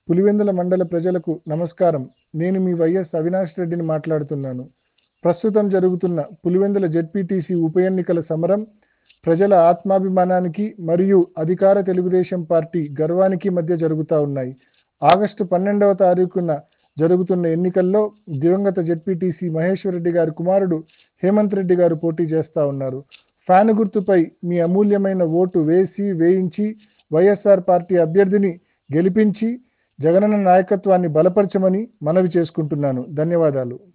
పులివెందుల మండల ప్రజలకు నమస్కారం నేను మీ వైఎస్ అవినాష్ రెడ్డిని మాట్లాడుతున్నాను ప్రస్తుతం జరుగుతున్న పులివెందుల జెడ్పీటీసీ ఉప ఎన్నికల సమరం ప్రజల ఆత్మాభిమానానికి మరియు అధికార తెలుగుదేశం పార్టీ గర్వానికి మధ్య జరుగుతూ ఉన్నాయి ఆగస్టు పన్నెండవ తారీఖున జరుగుతున్న ఎన్నికల్లో దివంగత జెడ్పీటీసీ మహేశ్వర్ రెడ్డి గారి కుమారుడు హేమంత్ రెడ్డి గారు పోటీ చేస్తా ఉన్నారు ఫ్యాన్ గుర్తుపై మీ అమూల్యమైన ఓటు వేసి వేయించి వైఎస్ఆర్ పార్టీ అభ్యర్థిని గెలిపించి జగనన్న నాయకత్వాన్ని బలపరచమని మనవి చేసుకుంటున్నాను ధన్యవాదాలు